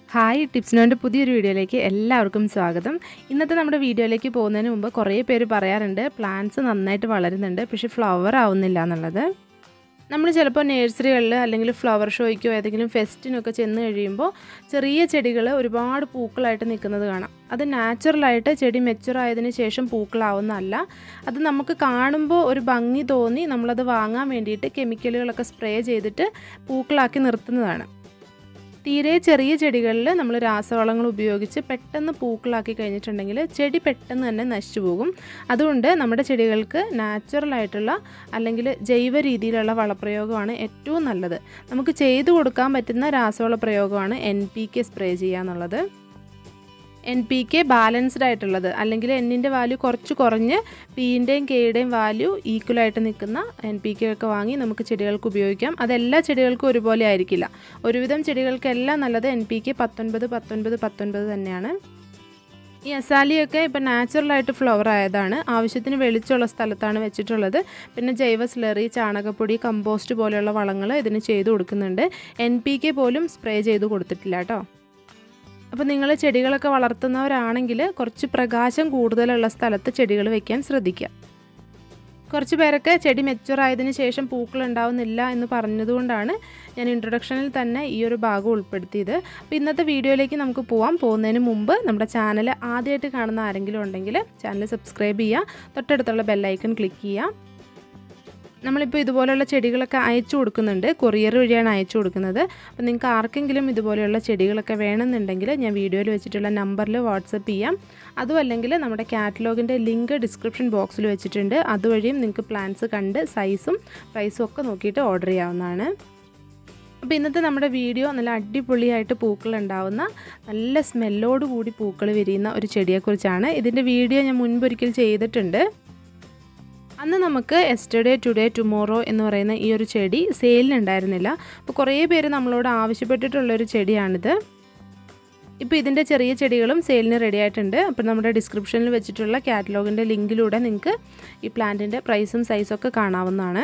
hi ടിപ്സിനോൻ്റെ പുതിയൊരു വീഡിയോയിലേക്ക് എല്ലാവർക്കും സ്വാഗതം ഇന്നത്തെ നമ്മുടെ വീഡിയോയിലേക്ക് പോകുന്നതിന് മുമ്പ് കുറേ പേര് പറയാറുണ്ട് പ്ലാന്റ്സ് നന്നായിട്ട് വളരുന്നുണ്ട് പക്ഷേ ഫ്ലവർ ആവുന്നില്ല എന്നുള്ളത് നമ്മൾ ചിലപ്പോൾ നഴ്സറികളിൽ അല്ലെങ്കിൽ ഫ്ലവർ ഷോയ്ക്കോ ഏതെങ്കിലും ഫെസ്റ്റിനൊക്കെ ചെന്ന് കഴിയുമ്പോൾ ചെറിയ ചെടികൾ ഒരുപാട് പൂക്കളായിട്ട് നിൽക്കുന്നത് കാണാം അത് നാച്ചുറലായിട്ട് ചെടി മെച്ചുർ ആയതിനു ശേഷം പൂക്കളാവുന്നതല്ല അത് നമുക്ക് കാണുമ്പോൾ ഒരു ഭംഗി തോന്നി നമ്മളത് വാങ്ങാൻ വേണ്ടിയിട്ട് കെമിക്കലുകളൊക്കെ സ്പ്രേ ചെയ്തിട്ട് പൂക്കളാക്കി നിർത്തുന്നതാണ് തീരെ ചെറിയ ചെടികളിൽ നമ്മൾ രാസവളങ്ങൾ ഉപയോഗിച്ച് പെട്ടെന്ന് പൂക്കളാക്കി കഴിഞ്ഞിട്ടുണ്ടെങ്കിൽ ചെടി പെട്ടെന്ന് തന്നെ നശിച്ചു പോകും അതുകൊണ്ട് നമ്മുടെ ചെടികൾക്ക് നാച്ചുറലായിട്ടുള്ള അല്ലെങ്കിൽ ജൈവ രീതിയിലുള്ള വളപ്രയോഗമാണ് ഏറ്റവും നല്ലത് നമുക്ക് ചെയ്തു കൊടുക്കാൻ പറ്റുന്ന രാസവള പ്രയോഗമാണ് എൻ പി കെ സ്പ്രേ ചെയ്യുക എന്നുള്ളത് എൻ പി കെ ബാലൻസ്ഡ് ആയിട്ടുള്ളത് അല്ലെങ്കിൽ എന്നിൻ്റെ വാല്യൂ കുറച്ച് കുറഞ്ഞ് പിൻ്റെയും കെയുടെയും വാല്യൂ ഈക്വലായിട്ട് നിൽക്കുന്ന എൻ പി കെ ഒക്കെ വാങ്ങി നമുക്ക് ചെടികൾക്ക് ഉപയോഗിക്കാം അതെല്ലാ ചെടികൾക്കും ഒരുപോലെ ആയിരിക്കില്ല ഒരുവിധം ചെടികൾക്കെല്ലാം നല്ലത് എൻ പി കെ പത്തൊൻപത് പത്തൊൻപത് പത്തൊൻപത് തന്നെയാണ് ഈ അസാലിയൊക്കെ ഇപ്പം നാച്ചുറലായിട്ട് ഫ്ലവർ ആയതാണ് ആവശ്യത്തിന് വെളിച്ചമുള്ള സ്ഥലത്താണ് വെച്ചിട്ടുള്ളത് പിന്നെ ജൈവ സ്ലറി ചാണകപ്പൊടി കമ്പോസ്റ്റ് പോലെയുള്ള വളങ്ങൾ ഇതിന് ചെയ്തു കൊടുക്കുന്നുണ്ട് എൻ പി കെ പോലും സ്പ്രേ ചെയ്ത് കൊടുത്തിട്ടില്ല കേട്ടോ അപ്പോൾ നിങ്ങൾ ചെടികളൊക്കെ വളർത്തുന്നവരാണെങ്കിൽ കുറച്ച് പ്രകാശം കൂടുതലുള്ള സ്ഥലത്ത് ചെടികൾ വെക്കാൻ ശ്രദ്ധിക്കുക കുറച്ച് പേരൊക്കെ ചെടി മെച്ചുവർ ആയതിനു ശേഷം പൂക്കൾ ഉണ്ടാവുന്നില്ല എന്ന് പറഞ്ഞതുകൊണ്ടാണ് ഞാൻ ഇൻട്രൊഡക്ഷനിൽ തന്നെ ഈ ഒരു ഭാഗം ഉൾപ്പെടുത്തിയത് അപ്പോൾ ഇന്നത്തെ വീഡിയോയിലേക്ക് നമുക്ക് പോവാം പോകുന്നതിന് മുമ്പ് നമ്മുടെ ചാനൽ ആദ്യമായിട്ട് കാണുന്ന ആരെങ്കിലും ഉണ്ടെങ്കിൽ ചാനൽ സബ്സ്ക്രൈബ് ചെയ്യുക തൊട്ടടുത്തുള്ള ബെല്ലൈക്കൺ ക്ലിക്ക് ചെയ്യുക നമ്മളിപ്പോൾ ഇതുപോലെയുള്ള ചെടികളൊക്കെ അയച്ചു കൊടുക്കുന്നുണ്ട് കൊറിയർ വഴിയാണ് അയച്ചു കൊടുക്കുന്നത് അപ്പോൾ നിങ്ങൾക്ക് ആർക്കെങ്കിലും ഇതുപോലെയുള്ള ചെടികളൊക്കെ വേണമെന്നുണ്ടെങ്കിൽ ഞാൻ വീഡിയോയിൽ വെച്ചിട്ടുള്ള നമ്പറിൽ വാട്സപ്പ് ചെയ്യാം അതും അല്ലെങ്കിൽ നമ്മുടെ കാറ്റലോഗിൻ്റെ ലിങ്ക് ഡിസ്ക്രിപ്ഷൻ ബോക്സിൽ വെച്ചിട്ടുണ്ട് അതുവഴിയും നിങ്ങൾക്ക് പ്ലാൻസ് കണ്ട് സൈസും പ്രൈസും ഒക്കെ നോക്കിയിട്ട് ഓർഡർ ചെയ്യാവുന്നതാണ് അപ്പോൾ ഇന്നത്തെ നമ്മുടെ വീഡിയോ നല്ല അടിപൊളിയായിട്ട് പൂക്കൾ ഉണ്ടാവുന്ന നല്ല സ്മെല്ലോട് കൂടി പൂക്കൾ വിരിയുന്ന ഒരു ചെടിയെക്കുറിച്ചാണ് ഇതിൻ്റെ വീഡിയോ ഞാൻ മുൻപൊരിക്കൽ ചെയ്തിട്ടുണ്ട് അന്ന് നമുക്ക് എസ്റ്റർഡേ ടുഡേ ടുമോറോ എന്ന് പറയുന്ന ഈ ഒരു ചെടി സെയിലിനുണ്ടായിരുന്നില്ല അപ്പോൾ കുറേ പേര് നമ്മളോട് ആവശ്യപ്പെട്ടിട്ടുള്ളൊരു ചെടിയാണിത് ഇപ്പോൾ ഇതിൻ്റെ ചെറിയ ചെടികളും സെയിലിന് റെഡി ആയിട്ടുണ്ട് അപ്പോൾ നമ്മുടെ ഡിസ്ക്രിപ്ഷനിൽ വെച്ചിട്ടുള്ള കാറ്റലോഗിൻ്റെ ലിങ്കിലൂടെ നിങ്ങൾക്ക് ഈ പ്ലാന്റിൻ്റെ പ്രൈസും സൈസൊക്കെ കാണാവുന്നതാണ്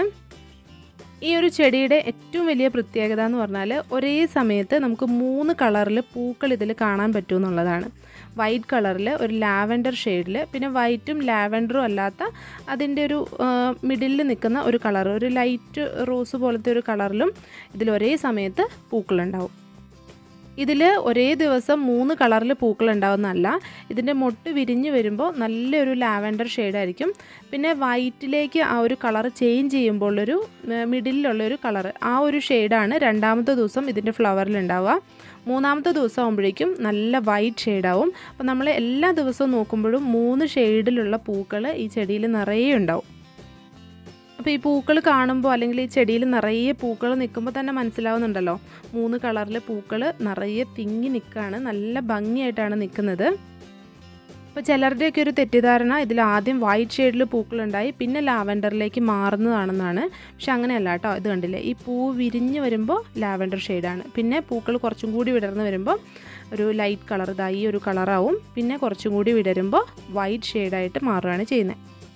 ഈ ഒരു ചെടിയുടെ ഏറ്റവും വലിയ പ്രത്യേകത എന്ന് പറഞ്ഞാൽ ഒരേ സമയത്ത് നമുക്ക് മൂന്ന് കളറിൽ പൂക്കൾ ഇതിൽ കാണാൻ പറ്റും എന്നുള്ളതാണ് വൈറ്റ് കളറിൽ ഒരു ലാവൻഡർ ഷെയ്ഡിൽ പിന്നെ വൈറ്റും ലാവൻഡറും അല്ലാത്ത അതിൻ്റെ ഒരു മിഡിലിൽ നിൽക്കുന്ന ഒരു കളർ ഒരു ലൈറ്റ് റോസ് പോലത്തെ ഒരു കളറിലും ഇതിൽ ഒരേ സമയത്ത് പൂക്കളുണ്ടാവും ഇതിൽ ഒരേ ദിവസം മൂന്ന് കളറിൽ പൂക്കൾ ഉണ്ടാവുന്നതല്ല ഇതിൻ്റെ മൊട്ട് വിരിഞ്ഞ് വരുമ്പോൾ നല്ലൊരു ലാവൻഡർ ഷെയ്ഡായിരിക്കും പിന്നെ വൈറ്റിലേക്ക് ആ ഒരു കളർ ചേഞ്ച് ചെയ്യുമ്പോൾ ഒരു മിഡിലുള്ളൊരു കളർ ആ ഒരു ഷെയ്ഡാണ് രണ്ടാമത്തെ ദിവസം ഇതിൻ്റെ ഫ്ലവറിൽ ഉണ്ടാവുക മൂന്നാമത്തെ ദിവസം ആകുമ്പോഴേക്കും നല്ല വൈറ്റ് ഷെയ്ഡാവും അപ്പോൾ നമ്മൾ എല്ലാ ദിവസവും നോക്കുമ്പോഴും മൂന്ന് ഷെയ്ഡിലുള്ള പൂക്കൾ ഈ ചെടിയിൽ നിറയെ ഉണ്ടാവും അപ്പോൾ ഈ പൂക്കൾ കാണുമ്പോൾ അല്ലെങ്കിൽ ഈ ചെടിയിൽ നിറയെ പൂക്കൾ നിൽക്കുമ്പോൾ തന്നെ മനസ്സിലാവുന്നുണ്ടല്ലോ മൂന്ന് കളറിലെ പൂക്കൾ നിറയെ തിങ്ങി നിൽക്കുകയാണ് നല്ല ഭംഗിയായിട്ടാണ് നിൽക്കുന്നത് അപ്പോൾ ചിലരുടെയൊക്കെ ഒരു തെറ്റിദ്ധാരണ ഇതിൽ ആദ്യം വൈറ്റ് ഷെയ്ഡിൽ പൂക്കളുണ്ടായി പിന്നെ ലാവൻഡറിലേക്ക് മാറുന്നതാണെന്നാണ് പക്ഷെ അങ്ങനെയല്ല കേട്ടോ ഇത് കണ്ടില്ലേ ഈ പൂ വിരിഞ്ഞ് വരുമ്പോൾ ലാവൻഡർ ഷെയ്ഡാണ് പിന്നെ പൂക്കൾ കുറച്ചും കൂടി വിടർന്ന് വരുമ്പോൾ ഒരു ലൈറ്റ് കളർ ഇതായി ഒരു കളറാവും പിന്നെ കുറച്ചും കൂടി വിടരുമ്പോൾ വൈറ്റ് ഷെയ്ഡായിട്ട് മാറുകയാണ് ചെയ്യുന്നത്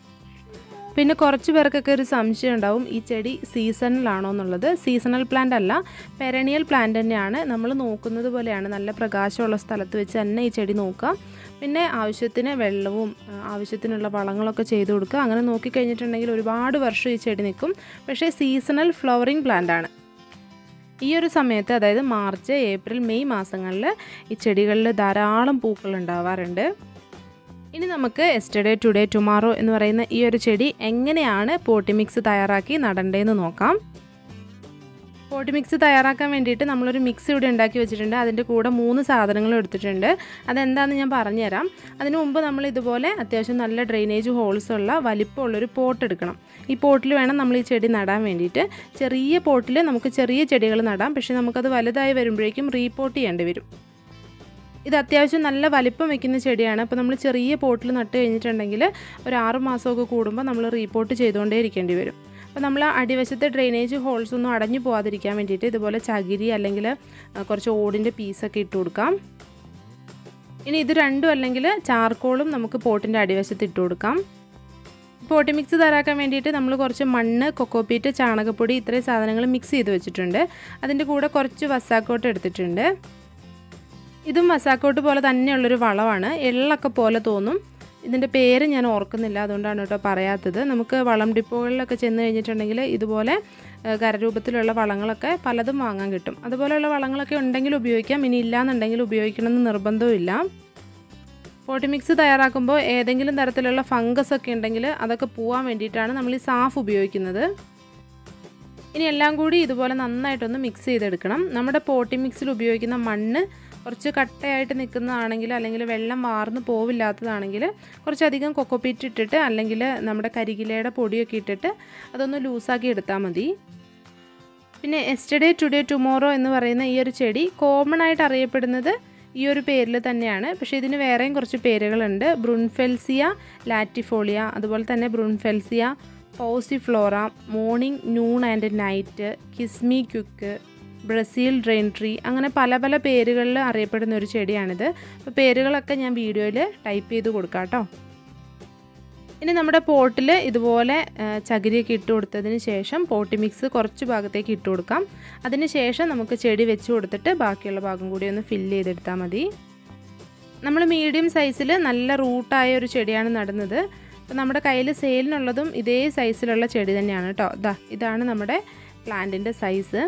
പിന്നെ കുറച്ച് പേർക്കൊക്കെ ഒരു സംശയം ഉണ്ടാവും ഈ ചെടി സീസണലാണോ എന്നുള്ളത് സീസണൽ പ്ലാന്റ് അല്ല പെരണിയൽ പ്ലാന്റ് തന്നെയാണ് നമ്മൾ നോക്കുന്നത് പോലെയാണ് നല്ല പ്രകാശമുള്ള സ്ഥലത്ത് വെച്ച് തന്നെ ഈ ചെടി നോക്കുക പിന്നെ ആവശ്യത്തിന് വെള്ളവും ആവശ്യത്തിനുള്ള വളങ്ങളൊക്കെ ചെയ്ത് കൊടുക്കുക അങ്ങനെ നോക്കിക്കഴിഞ്ഞിട്ടുണ്ടെങ്കിൽ ഒരുപാട് വർഷം ഈ ചെടി നിൽക്കും പക്ഷേ സീസണൽ ഫ്ലവറിങ് പ്ലാന്റ് ആണ് ഈ ഒരു സമയത്ത് അതായത് മാർച്ച് ഏപ്രിൽ മെയ് മാസങ്ങളിൽ ഈ ചെടികളിൽ ധാരാളം പൂക്കൾ ഉണ്ടാവാറുണ്ട് ഇനി നമുക്ക് എസ്റ്റർഡേ ടുഡേ ടുമാറോ എന്ന് പറയുന്ന ഈ ഒരു ചെടി എങ്ങനെയാണ് പോട്ടി മിക്സ് തയ്യാറാക്കി നടണ്ടേന്ന് നോക്കാം പോട്ടി മിക്സ് തയ്യാറാക്കാൻ വേണ്ടിയിട്ട് നമ്മളൊരു മിക്സ് ഇവിടെ ഉണ്ടാക്കി വെച്ചിട്ടുണ്ട് അതിൻ്റെ കൂടെ മൂന്ന് സാധനങ്ങളും എടുത്തിട്ടുണ്ട് അതെന്താണെന്ന് ഞാൻ പറഞ്ഞുതരാം അതിന് മുമ്പ് നമ്മൾ ഇതുപോലെ അത്യാവശ്യം നല്ല ഡ്രെയിനേജ് ഹോൾസ് ഉള്ള വലിപ്പമുള്ളൊരു പോട്ട് എടുക്കണം ഈ പോട്ടിൽ വേണം നമ്മൾ ഈ ചെടി നടാൻ വേണ്ടിയിട്ട് ചെറിയ പോട്ടിൽ നമുക്ക് ചെറിയ ചെടികൾ നടാം പക്ഷേ നമുക്കത് വലുതായി വരുമ്പോഴേക്കും റീപോട്ട് ചെയ്യേണ്ടി വരും ഇത് അത്യാവശ്യം നല്ല വലിപ്പം വെക്കുന്ന ചെടിയാണ് അപ്പോൾ നമ്മൾ ചെറിയ പോട്ടിൽ നട്ട് കഴിഞ്ഞിട്ടുണ്ടെങ്കിൽ ഒരു ആറ് മാസമൊക്കെ കൂടുമ്പോൾ നമ്മൾ റീപോർട്ട് ചെയ്തുകൊണ്ടേ ഇരിക്കേണ്ടി വരും അപ്പോൾ നമ്മൾ അടിവശത്തെ ഡ്രെയിനേജ് ഹോൾസ് ഒന്നും അടഞ്ഞു പോകാതിരിക്കാൻ വേണ്ടിയിട്ട് ഇതുപോലെ ചകിരി അല്ലെങ്കിൽ കുറച്ച് ഓടിൻ്റെ പീസൊക്കെ ഇട്ട് കൊടുക്കാം ഇനി ഇത് രണ്ടും അല്ലെങ്കിൽ ചാർക്കോളും നമുക്ക് പോട്ടിൻ്റെ അടിവശത്ത് ഇട്ട് കൊടുക്കാം പോട്ടി മിക്സ് തയ്യാറാക്കാൻ വേണ്ടിയിട്ട് നമ്മൾ കുറച്ച് മണ്ണ് കൊക്കോപ്പീറ്റ് ചാണകപ്പൊടി ഇത്രയും സാധനങ്ങൾ മിക്സ് ചെയ്ത് വെച്ചിട്ടുണ്ട് അതിൻ്റെ കൂടെ കുറച്ച് വസാക്കോട്ട് എടുത്തിട്ടുണ്ട് ഇതും മസാക്കോട്ട് പോലെ തന്നെയുള്ളൊരു വളമാണ് എള്ളൊക്കെ പോലെ തോന്നും ഇതിൻ്റെ പേര് ഞാൻ ഓർക്കുന്നില്ല അതുകൊണ്ടാണ് കേട്ടോ പറയാത്തത് നമുക്ക് വളം ഡിപ്പോകളിലൊക്കെ ചെന്ന് കഴിഞ്ഞിട്ടുണ്ടെങ്കിൽ ഇതുപോലെ കരരൂപത്തിലുള്ള വളങ്ങളൊക്കെ പലതും വാങ്ങാൻ കിട്ടും അതുപോലെയുള്ള വളങ്ങളൊക്കെ ഉണ്ടെങ്കിൽ ഉപയോഗിക്കാം ഇനി ഇല്ലാന്നുണ്ടെങ്കിൽ ഉപയോഗിക്കണമെന്ന് നിർബന്ധവുമില്ല പോട്ടി മിക്സ് തയ്യാറാക്കുമ്പോൾ ഏതെങ്കിലും തരത്തിലുള്ള ഫംഗസ് ഒക്കെ ഉണ്ടെങ്കിൽ അതൊക്കെ പോകാൻ വേണ്ടിയിട്ടാണ് നമ്മൾ ഈ സാഫ് ഉപയോഗിക്കുന്നത് ഇനി എല്ലാം കൂടി ഇതുപോലെ നന്നായിട്ടൊന്ന് മിക്സ് ചെയ്തെടുക്കണം നമ്മുടെ പോട്ടി മിക്സിൽ ഉപയോഗിക്കുന്ന മണ്ണ് കുറച്ച് കട്ടയായിട്ട് നിൽക്കുന്നതാണെങ്കിൽ അല്ലെങ്കിൽ വെള്ളം വാർന്ന് പോവില്ലാത്തതാണെങ്കിൽ കുറച്ചധികം കൊക്കോപ്പീറ്റ് ഇട്ടിട്ട് അല്ലെങ്കിൽ നമ്മുടെ കരികിലയുടെ പൊടിയൊക്കെ ഇട്ടിട്ട് അതൊന്ന് ലൂസാക്കി എടുത്താൽ മതി പിന്നെ എസ്റ്റഡേ ടുഡേ ടുമോറോ എന്ന് പറയുന്ന ഈ ഒരു ചെടി കോമൺ ആയിട്ട് അറിയപ്പെടുന്നത് ഈ ഒരു പേരിൽ തന്നെയാണ് പക്ഷേ ഇതിന് വേറെയും കുറച്ച് പേരുകളുണ്ട് ബ്രുൺഫെൽസിയ ലാറ്റിഫോളിയ അതുപോലെ തന്നെ Brunfelsia pauciflora morning noon and night kiss me quick Brazil rain tree അങ്ങനെ പല പല പേരുകളിൽ അറിയപ്പെടുന്ന ഒരു ചെടിയാണിത് അപ്പോൾ പേരുകളൊക്കെ ഞാൻ വീഡിയോയിൽ ടൈപ്പ് ചെയ്ത് കൊടുക്കാം കേട്ടോ ഇനി നമ്മുടെ പോട്ടിൽ ഇതുപോലെ ചകിരിയൊക്കെ ഇട്ട് കൊടുത്തതിന് ശേഷം പോട്ടി മിക്സ് കുറച്ച് ഭാഗത്തേക്ക് ഇട്ട് കൊടുക്കാം അതിന് ശേഷം നമുക്ക് ചെടി വെച്ച് കൊടുത്തിട്ട് ബാക്കിയുള്ള ഭാഗം കൂടി ഒന്ന് ഫില്ല് ചെയ്തെടുത്താൽ മതി നമ്മൾ മീഡിയം സൈസിൽ നല്ല റൂട്ടായ ഒരു ചെടിയാണ് നടുന്നത് അപ്പോൾ നമ്മുടെ കയ്യിൽ സെയിലിനുള്ളതും ഇതേ സൈസിലുള്ള ചെടി തന്നെയാണ് കേട്ടോ ഇതാ ഇതാണ് നമ്മുടെ പ്ലാന്റിൻ്റെ സൈസ്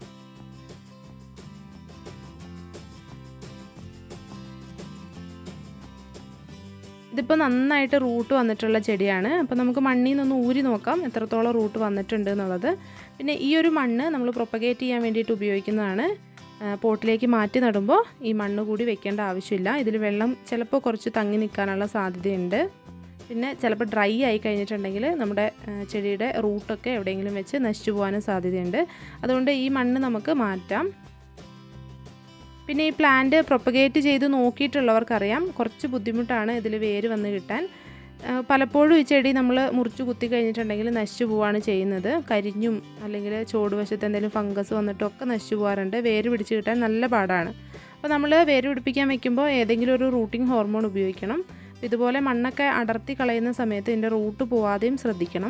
ഇതിപ്പോൾ നന്നായിട്ട് റൂട്ട് വന്നിട്ടുള്ള ചെടിയാണ് അപ്പോൾ നമുക്ക് മണ്ണിൽ നിന്നൊന്ന് ഊരി നോക്കാം എത്രത്തോളം റൂട്ട് വന്നിട്ടുണ്ട് എന്നുള്ളത് പിന്നെ ഈ ഒരു മണ്ണ് നമ്മൾ പ്രൊപ്പഗേറ്റ് ചെയ്യാൻ വേണ്ടിയിട്ട് ഉപയോഗിക്കുന്നതാണ് പോട്ടിലേക്ക് മാറ്റി നടുമ്പോൾ ഈ മണ്ണ് കൂടി വെക്കേണ്ട ആവശ്യമില്ല ഇതിൽ വെള്ളം ചിലപ്പോൾ കുറച്ച് തങ്ങി നിൽക്കാനുള്ള സാധ്യതയുണ്ട് പിന്നെ ചിലപ്പോൾ ഡ്രൈ ആയി കഴിഞ്ഞിട്ടുണ്ടെങ്കിൽ നമ്മുടെ ചെടിയുടെ റൂട്ടൊക്കെ എവിടെയെങ്കിലും വെച്ച് നശിച്ചു പോകാനും സാധ്യതയുണ്ട് അതുകൊണ്ട് ഈ മണ്ണ് നമുക്ക് മാറ്റാം പിന്നെ ഈ പ്ലാന്റ് പ്രൊപ്പഗേറ്റ് ചെയ്ത് നോക്കിയിട്ടുള്ളവർക്കറിയാം കുറച്ച് ബുദ്ധിമുട്ടാണ് ഇതിൽ വേര് വന്ന് കിട്ടാൻ പലപ്പോഴും ഈ ചെടി നമ്മൾ മുറിച്ച് കുത്തി കഴിഞ്ഞിട്ടുണ്ടെങ്കിൽ നശിച്ചു പോവുകയാണ് ചെയ്യുന്നത് കരിഞ്ഞും അല്ലെങ്കിൽ ചോടുവശത്ത് എന്തെങ്കിലും ഫംഗസ് വന്നിട്ടും ഒക്കെ നശിച്ചു പോകാറുണ്ട് വേര് പിടിച്ച് കിട്ടാൻ നല്ല പാടാണ് അപ്പോൾ നമ്മൾ വേര് പിടിപ്പിക്കാൻ വെക്കുമ്പോൾ ഏതെങ്കിലും ഒരു റൂട്ടിംഗ് ഹോർമോൺ ഉപയോഗിക്കണം ഇതുപോലെ മണ്ണൊക്കെ അടർത്തി കളയുന്ന സമയത്ത് ഇതിൻ്റെ റൂട്ട് പോവാതെയും ശ്രദ്ധിക്കണം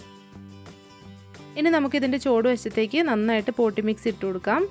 ഇനി നമുക്കിതിൻ്റെ ചോടുവശത്തേക്ക് നന്നായിട്ട് പോട്ടി മിക്സ് ഇട്ട് കൊടുക്കാം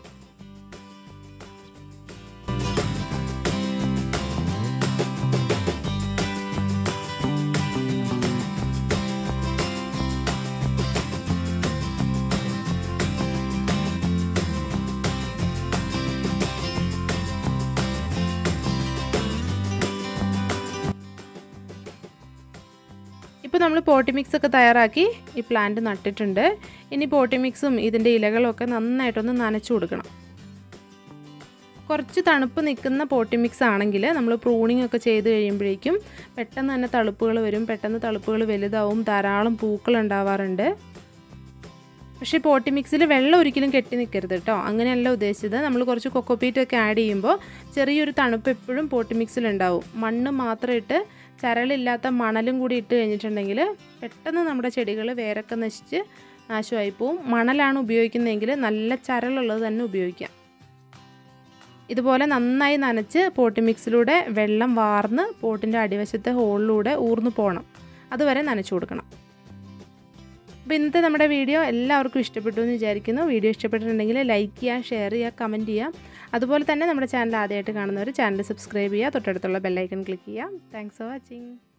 ഇപ്പോൾ നമ്മൾ പോട്ടി മിക്സ് ഒക്കെ തയ്യാറാക്കി ഈ പ്ലാന്റ് നട്ടിട്ടുണ്ട് ഇനി പോട്ടി മിക്സും ഇതിൻ്റെ ഇലകളൊക്കെ നന്നായിട്ടൊന്ന് നനച്ചു കൊടുക്കണം കുറച്ച് തണുപ്പ് നിൽക്കുന്ന പോട്ടി മിക്സ് ആണെങ്കിൽ നമ്മൾ പ്രൂണിങ് ഒക്കെ ചെയ്ത് കഴിയുമ്പോഴേക്കും പെട്ടെന്ന് തന്നെ തളുപ്പുകൾ വരും പെട്ടെന്ന് തളുപ്പുകൾ വലുതാവും ധാരാളം പൂക്കൾ ഉണ്ടാവാറുണ്ട് പക്ഷേ പോട്ടി മിക്സിൽ വെള്ളം ഒരിക്കലും കെട്ടി നിൽക്കരുത് കേട്ടോ അങ്ങനെയല്ല ഉദ്ദേശിച്ചത് നമ്മൾ കുറച്ച് കൊക്കോപ്പീറ്റ് ഒക്കെ ആഡ് ചെയ്യുമ്പോൾ ചെറിയൊരു തണുപ്പ് എപ്പോഴും പോട്ടി മിക്സിൽ ഉണ്ടാവും മണ്ണ് മാത്രം ഇട്ട് ചരളില്ലാത്ത മണലും കൂടി ഇട്ട് കഴിഞ്ഞിട്ടുണ്ടെങ്കിൽ പെട്ടെന്ന് നമ്മുടെ ചെടികൾ വേരൊക്കെ നശിച്ച് നാശമായി പോവും മണലാണ് ഉപയോഗിക്കുന്നതെങ്കിൽ നല്ല ചരളുള്ളത് തന്നെ ഉപയോഗിക്കാം ഇതുപോലെ നന്നായി നനച്ച് പോട്ടി മിക്സിലൂടെ വെള്ളം വാർന്ന് പോട്ടിൻ്റെ അടിവശത്തെ ഹോളിലൂടെ ഊർന്നു പോകണം അതുവരെ നനച്ചു കൊടുക്കണം അപ്പോൾ ഇന്നത്തെ നമ്മുടെ വീഡിയോ എല്ലാവർക്കും ഇഷ്ടപ്പെട്ടു എന്ന് വിചാരിക്കുന്നു വീഡിയോ ഇഷ്ടപ്പെട്ടിട്ടുണ്ടെങ്കിൽ ലൈക്ക് ചെയ്യുക ഷെയർ ചെയ്യുക കമൻറ്റ് ചെയ്യുക അതുപോലെ തന്നെ നമ്മുടെ ചാനൽ ആദ്യമായിട്ട് കാണുന്നവർ ചാനൽ സബ്സ്ക്രൈബ് ചെയ്യുക തൊട്ടടുത്തുള്ള ബെല്ലൈക്കൺ ക്ലിക്ക് ചെയ്യുക താങ്ക്സ് ഫോർ വാച്ചിങ്